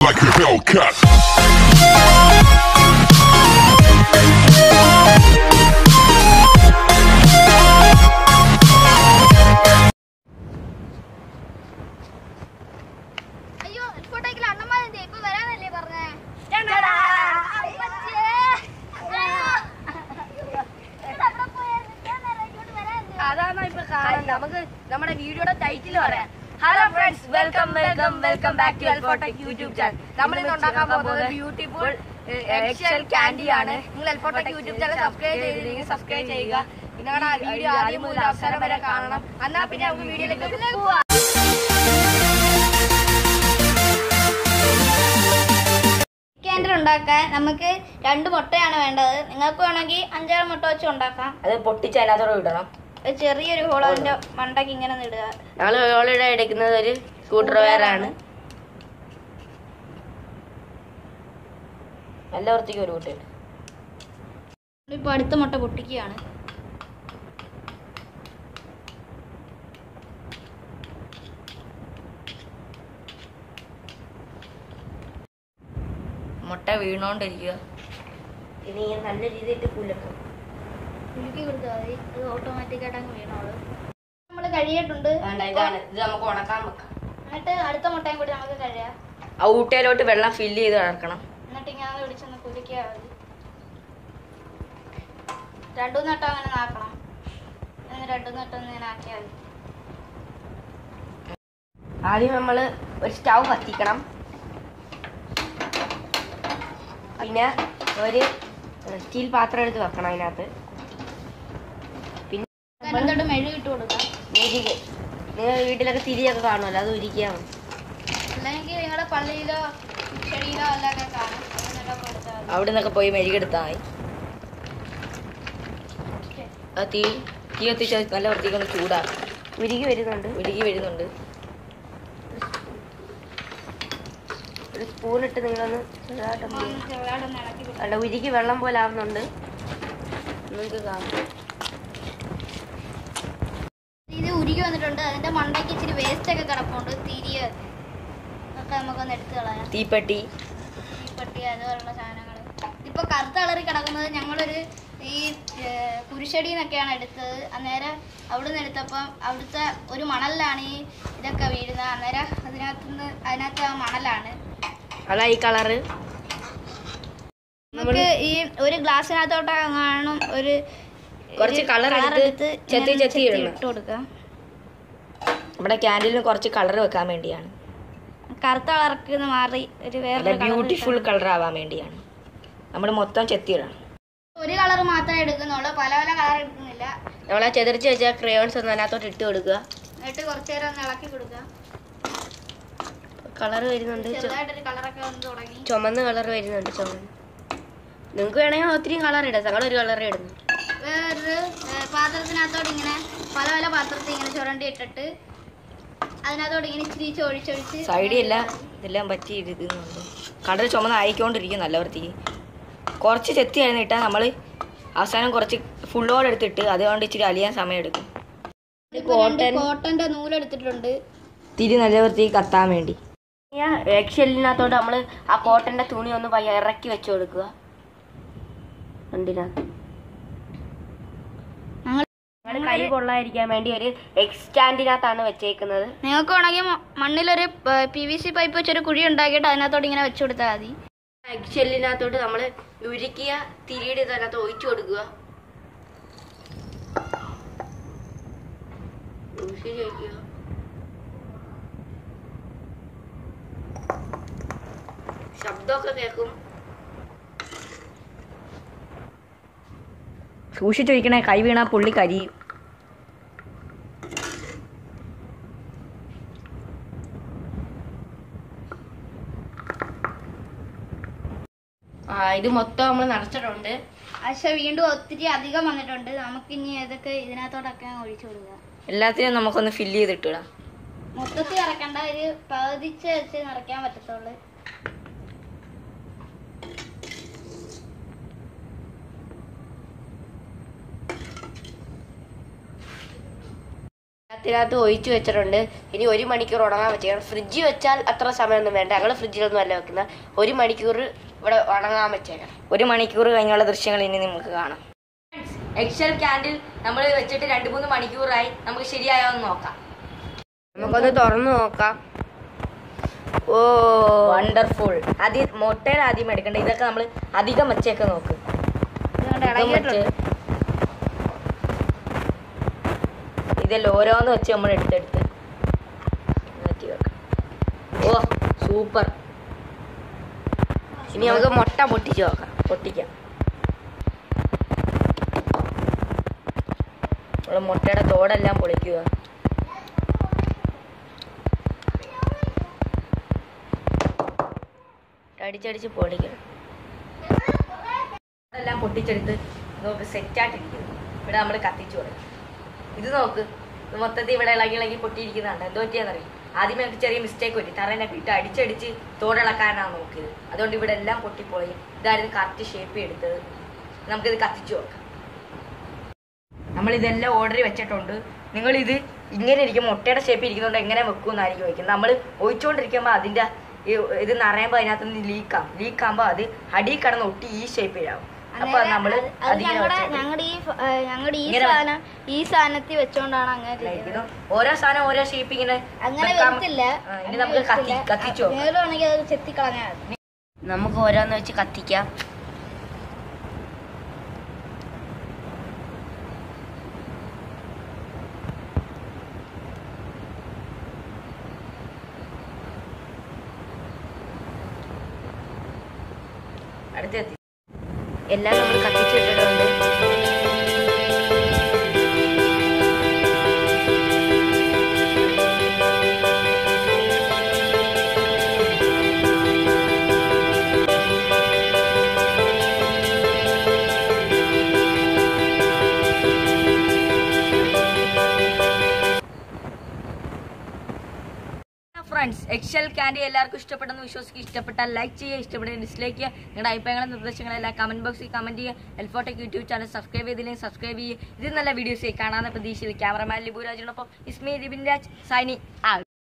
like a Hellcat. അയ്യോ എക്സ്പോർട്ടാക്കില്ല അണ്ണന്മാരെന്തേ ഇപ്പൊ വരാനല്ലേ പറഞ്ഞേ അപ്പച്ചേ. അയ്യോ. ഇത് അവിടെ പോയായിരുന്നു. ഇത്രയും നേരം ഇങ്ങോട്ട് വരാനെന്തേ? അതാണ് ഇപ്പൊ കാണാൻ നമുക്ക് നമ്മുടെ വീഡിയോയുടെ ടൈറ്റിൽ പറയാം hello friends welcome welcome welcome back to Elfotech YouTube channel നമ്മൾ ഇന്ന് ഉണ്ടാക്കാൻ പോകുന്നത് ബ്യൂട്ടിഫുൾ എക്സൽ ക്യാൻഡി ആണ് നിങ്ങൾ എൽഫോടെക് യൂട്യൂബ് ചാനൽ സബ്സ്ക്രൈബ് ചെയ്തില്ലെങ്കിൽ സബ്സ്ക്രൈബ് ചെയ്യുക പിന്നെ നമ്മുടെ ആ വീഡിയോ ആദ്യം മുതൽ അവസാനം വരെ കാണണം എന്നാ പിന്നെ നമുക്ക് വീഡിയോയിലേക്ക് പോവാം കാൻഡർ ഉണ്ടാക്കാൻ നമുക്ക് രണ്ട് മുട്ടയാണ് വേണ്ടത് നിങ്ങൾക്ക് വേണമെങ്കിൽ അഞ്ചാറ് മുട്ട വെച്ച് ഉണ്ടാക്കാം അത് പൊട്ടിച്ച് അതിനകത്തോടെ ഇടണം ഒരു ചെറിയൊരു ഹോൾ അതിന്റെ മണ്ടയ്ക്ക് ഇങ്ങനെ ഒന്ന് ഇടുക ഞങ്ങൾ ഓൾറെഡി എടുക്കുന്നത് ഒരു സ്കൂട്ടർ വയറാണ് നല്ല വൃത്തിക്ക് ഒരു കുട്ടി ഇപ്പൊ അടുത്ത മുട്ട പൊട്ടിക്കുകയാണ് മുട്ട വീണോണ്ടിരിക്കുക ഇനി ഇങ്ങനെ നല്ല രീതിയിൽ കുലക്കും കുലുക്കി കൊടുത്താൽ മതി അത് ഓട്ടോമാറ്റിക് ആയിട്ട് അങ്ങ് വീണോളൂ നമ്മൾ കഴിയിട്ടുണ്ട് വേണ്ട ഇതാണ് ഇത് നമുക്ക് ഉണക്കാൻ വെക്കാം എന്നിട്ട് അടുത്ത മുട്ടയും കൂടി നമുക്ക് കഴിയാം ആ ഊട്ടയിലോട്ട് വെള്ളം ഫില്ല് ചെയ്ത് കിടക്കണം എന്നിട്ട് ഇങ്ങനെ പിടിച്ചൊന്ന് കുലുക്കിയാൽ മതി രണ്ടു നട്ടം അങ്ങനെ നാക്കണം എന്നിട്ട് രണ്ടു നട്ടം ഇങ്ങനെ ആക്കിയാൽ മതി ആദ്യം നമ്മൾ ഒരു സ്റ്റൗ കത്തിക്കണം പിന്നെ ഒരു സ്റ്റീൽ പാത്രം എടുത്ത് വെക്കണം അതിനകത്ത് പിന്നെ എന്നിട്ട് മെഴുകി ഇട്ട് കൊടുക്കാം ഉരുകി നിങ്ങൾ വീട്ടിലൊക്കെ തിരിയൊക്കെ കാണുമല്ലോ അത് ഉരുക്കിയാൽ മതി അല്ലെങ്കിൽ നിങ്ങളുടെ പള്ളിയിലോ ചെടിയിലോ അല്ലൊക്കെ കാണും എന്നിട്ടൊക്കെ കൊടുത്താൽ മതി അവിടെ നിന്നൊക്കെ പോയി മെഴുകെടുത്താൽ മതി ആ തീ തീ കത്തിച്ച് അത് നല്ല വൃത്തിക്കൊന്ന് ചൂടാക്കും ഉരുകി വരുന്നുണ്ട് ഉരുകി വരുന്നുണ്ട് ഒരു സ്പൂണിട്ട് നിങ്ങളൊന്ന് ചെറുതായിട്ടൊന്ന് ഒന്ന് ചെറുതായിട്ടൊന്ന് ഇളക്കി കൊടുക്കാം അല്ല ഉരുകി വെള്ളം പോലെ ആവുന്നുണ്ട് നിങ്ങൾക്ക് കാണാം ഇത് ഉരുകി വന്നിട്ടുണ്ട് അതിന്റെ മണ്ടയ്ക്ക് ഇച്ചിരി വേസ്റ്റ് ഒക്കെ കിടപ്പുണ്ട് തിരിയ ഒക്കെ നമുക്കൊന്ന് എടുത്ത് കളയാം തീപ്പെട്ടി തീപ്പെട്ടി അതുപോലുള്ള സാധനങ്ങൾ ഇപ്പൊ കറുത്ത കളറിൽ കിടക്കുന്നത് ഞങ്ങളൊരു ഈ ഏർ, കുരിശടിന്നൊക്കെയാണ് എടുത്തത് അന്നേരം അവിടുന്ന് എടുത്തപ്പം അവിടുത്തെ ഒരു മണലിലാണ് ഈ ഇതൊക്കെ വീഴുന്നത് അന്നേരം അതിനകത്തുനിന്ന് അതിനകത്ത് ആ മണലാണ് അതാ ഈ കളറ് നമുക്ക് ഈ ഒരു ഗ്ലാസ്സിനകത്തോട്ട് കാണും ഒരു കുറച്ച് ഒരു colour colour എടുത്ത് ചെത്തി ഇങ്ങനെ ചെത്തി ഇടണം. ഇട്ട് കൊടുക്കാം നമ്മുടെ ക്യാൻഡിലിന് കുറച്ച് കളർ വെക്കാൻ വേണ്ടിയാണ് കറുത്ത കളർക്ക് മാറി ഒരു നല്ല വേറെ ബ്യൂട്ടിഫുൾ കളർ ആവാൻ വേണ്ടിയാണ് നമ്മൾ മൊത്തം ചെത്തിയിടണം ഒരു കളർ മാത്രമേ എടുക്കുന്നുള്ളൂ പല പല കളർ എടുക്കുന്നില്ല നമ്മൾ ആ ചെതറിച്ച് വെച്ച ക്രയോൺസ് ഒന്ന് അതിനകത്തോട്ട് ഇട്ട് കൊടുക്കുക എന്നിട്ട് കുറച്ച് നേരം ഒന്ന് ഇളക്കി കൊടുക്കുക കളർ വരുന്നുണ്ട് ചു- ചെറുതായിട്ടൊരു കളറൊക്കെ വന്ന് തുടങ്ങി ചുമന്ന കളർ വരുന്നുണ്ട് ചുമന്ന് നിങ്ങൾക്ക് വേണമെങ്കിൽ ഒത്തിരി കളർ ഇടാം ഞങ്ങൾ ഒരു കളറേ ഇടുന്നു വേറൊരു ഏർ, പാത്രത്തിനകത്തോട്ട് ഇങ്ങനെ പല പല പാത്രത്തിൽ ഇങ്ങനെ ചുരണ്ടി ഇട്ടിട്ട് അതിനകത്തോട്ട് ഇങ്ങനെ ഇച്ചിരി ഇച്ചിരി ഒഴിച്ചൊഴിച്ച് സൈഡിൽ എല്ലാം ഇതെല്ലാം പറ്റി ഇരിക്കുന്നുണ്ട് കളർ ചുമന്ന് ആയിക്കൊണ്ടിരിക്കും നല്ല വൃത്തിക്ക് കുറച്ച് ചെത്തി കഴിഞ്ഞിട്ടാൽ നമ്മൾ അവസാനം കുറച്ച് ഫുള്ളോടെ എടുത്തിട്ട് അതുകൊണ്ട് ഇച്ചിരി അലിയാൻ സമയം എടുക്കും ഇപ്പൊ രണ്ട് കോട്ടന്റെ നൂലെടുത്തിട്ടുണ്ട് തിരി നല്ല വൃത്തിക്ക് കത്താൻ വേണ്ടി എക്സെല്ലിനകത്തോട്ട് നമ്മൾ ആ കോട്ടന്റെ തുണി ഒന്ന് പയ്യെ ഇറക്കി വെച്ച് കൊടുക്കുക എന്തിനകത്ത് ഞങ്ങൾ ഞങ്ങൾ കൈ കൊള്ളാതിരിക്കാൻ വേണ്ടി ഒരു എക്സ്റ്റാൻഡിനകത്താണ് വെച്ചേക്കുന്നത് നിങ്ങൾക്ക് വേണമെങ്കിൽ മ- മണ്ണിലൊരു പി വി സി പൈപ്പ് വെച്ചൊരു കുഴി ഉണ്ടാക്കിയിട്ട് അതിനകത്തോട്ട് ഇങ്ങനെ വെച്ച് കൊടുത്താൽ മതി എക്സെല്ലിനകത്തോട്ട് നമ്മൾ ഉരുക്കിയ തിരിയുടെ ഇതിനകത്ത് ഒഴിച്ചു കൊടുക്കുക സൂക്ഷിച്ച് ഒഴിക്കുക. ശബ്ദമൊക്കെ കേൾക്കും സൂക്ഷിച്ചൊഴിക്കണേ കൈ വീണാ പുള്ളി കരിയും ആ ഇത് മൊത്തം നമ്മൾ നിറച്ചിട്ടുണ്ട് പക്ഷെ വീണ്ടും ഒത്തിരി അധികം വന്നിട്ടുണ്ട് നമുക്കിനി ഇതൊക്കെ ഇതിനകത്തോട്ടൊക്കെ അങ്ങ് ഒഴിച്ചു കൊടുക്കുക എല്ലാത്തിനും നമുക്കൊന്ന് ഫില്ല് ചെയ്തിട്ടിടാം മൊത്തത്തിൽ ഇറക്കണ്ട ഒരു പകുതിച്ച് വെച്ച് നിറയ്ക്കാൻ പറ്റത്തുള്ളൂ ഇതിനകത്ത് ഒഴിച്ചു വെച്ചിട്ടുണ്ട് ഇനി ഒരു മണിക്കൂർ ഉണങ്ങാൻ വെച്ചേക്കണം ഫ്രിഡ്ജിൽ വെച്ചാൽ അത്ര സമയമൊന്നും വേണ്ട ഞങ്ങൾ ഫ്രിഡ്ജിലൊന്നും അല്ല വെക്കുന്നത് ഒരു മണിക്കൂർ ഇവിടെ ഉണങ്ങാൻ വെച്ചേക്കണം ഒരു മണിക്കൂർ കഴിഞ്ഞുള്ള ദൃശ്യങ്ങൾ ഇനി നമുക്ക് കാണാം എക്സൽ ക്യാൻഡിൽ നമ്മൾ വെച്ചിട്ട് രണ്ട് മൂന്ന് മണിക്കൂറായി നമുക്ക് ശരിയായോ എന്ന് നോക്കാം നമുക്കൊന്ന് തുറന്നു നോക്കാം ഓ വണ്ടർഫുൾ ആദ്യം മുട്ടയുടെ ആദ്യം എടുക്കണ്ട ഇതൊക്കെ നമ്മൾ അധികം വെച്ചേക്കെ നോക്ക് ഇതും വെച്ച് ഇതിൽ ഓരോന്ന് വെച്ച് നമ്മൾ എടുത്തെടുത്ത് മാറ്റി വെക്കാം ഓ സൂപ്പർ ഇനി നമുക്ക് മുട്ട പൊട്ടിച്ച് നോക്കാം പൊട്ടിക്കാം നമ്മള് മുട്ടയുടെ തോടെല്ലാം പൊളിക്കുക അടിച്ചടിച്ച് പൊളിക്കണം എല്ലാം പൊട്ടിച്ചെടുത്ത് നോക്ക് സെറ്റായിട്ടിരിക്കുന്നു ഇവിടെ നമ്മൾ കത്തിച്ചു കൊടുക്കും ഇത് നോക്ക് ഇത് മൊത്തത്തിൽ ഇവിടെ ഇളകി ഇളകി പൊട്ടിയിരിക്കുന്നുണ്ട് എന്തോ പറ്റിയാന്നറിയും ആദ്യമേ നമുക്ക് ചെറിയ മിസ്റ്റേക്ക് പറ്റി തറേനൊക്കെ ഇട്ട് അടിച്ചടിച്ച് തോടിളക്കാനാണ് നോക്കിയത് അതുകൊണ്ട് ഇവിടെ എല്ലാം പൊട്ടിപ്പോയി ഇതായിരുന്നു കറക്റ്റ് ഷേപ്പ് എടുത്തത് നമുക്കിത് കത്തിച്ചു നോക്കാം നമ്മളിതെല്ലാം ഓർഡർ വെച്ചിട്ടുണ്ട് നിങ്ങളിത് ഇങ്ങനെ ഇരിക്കും മുട്ടയുടെ ഷേപ്പ് ഇരിക്കുന്നതുകൊണ്ട് എങ്ങനെ വെക്കുമെന്നായിരിക്കും വയ്ക്കുന്നത് നമ്മൾ ഒഴിച്ചുകൊണ്ടിരിക്കുമ്പോൾ അതിൻ്റെ ഈ ഇത് നിറയുമ്പോൾ അതിനകത്ത് നിന്ന് ലീക്കാം ലീക്കാകുമ്പോൾ അത് അടി കടന്ന് ഒട്ടി ഈ ഷേപ്പിലാവും അപ്പൊ നമ്മൾ അത് അതിങ്ങനെ ഞങ്ങളുടെ വെച്ചിട്ട് ഞങ്ങളുടെ ഈ ഫ- ഏ, ഞങ്ങളുടെ ഈ ഇങ്ങനെ സാധനം ഈ സാധനത്തിൽ വെച്ചോണ്ടാണ് അങ്ങനെ ചെയ്യുന്നത് ഇരിക്കുന്നു. ഓരോ സാധനം ഓരോ ഷേപ്പ് ഇങ്ങനെ അങ്ങനെ വെക്കാം. വരത്തില്ല ആ, ഇനി നമുക്ക് കത്തി കത്തിച്ചു നോക്കാം വേണമെങ്കിൽ അത് ചെത്തിക്കളഞ്ഞാൽ മതി നമുക്ക് ഓരോന്ന് വെച്ച് കത്തിക്കാം അടുത്തെത്തി എല്ലാം നമ്മൾ കത്തിച്ച് ഇട്ടിട്ടുണ്ട് ഫ്രണ്ട്സ് എക്സൽ ക്യാൻഡി എല്ലാവർക്കും ഇഷ്ടപ്പെട്ടെന്ന് വിശ്വസിക്കുക ഇഷ്ടപ്പെട്ടാൽ ലൈക്ക് ചെയ്യുക ഇഷ്ടപ്പെട്ട ഡിസ്ലൈക്ക് ചെയ്യുക നിങ്ങളുടെ അഭിപ്രായങ്ങളും നിർദ്ദേശങ്ങളെല്ലാം കമന്റ് ബോക്സിൽ കമന്റ് ചെയ്യുക എൽഫോട്ടെക് യൂട്യൂബ് ചാനൽ സബ്സ്ക്രൈബ് ചെയ്തില്ലെങ്കിൽ സബ്സ്ക്രൈബ് ചെയ്യുക ഇത് നല്ല വീഡിയോസ് കാണാവുന്ന പ്രതീക്ഷയിൽ ക്യാമറമാൻ ലിബുരാജിനൊപ്പം ഇസ്മി ലിബിൻ രാജ് സൈനി ആ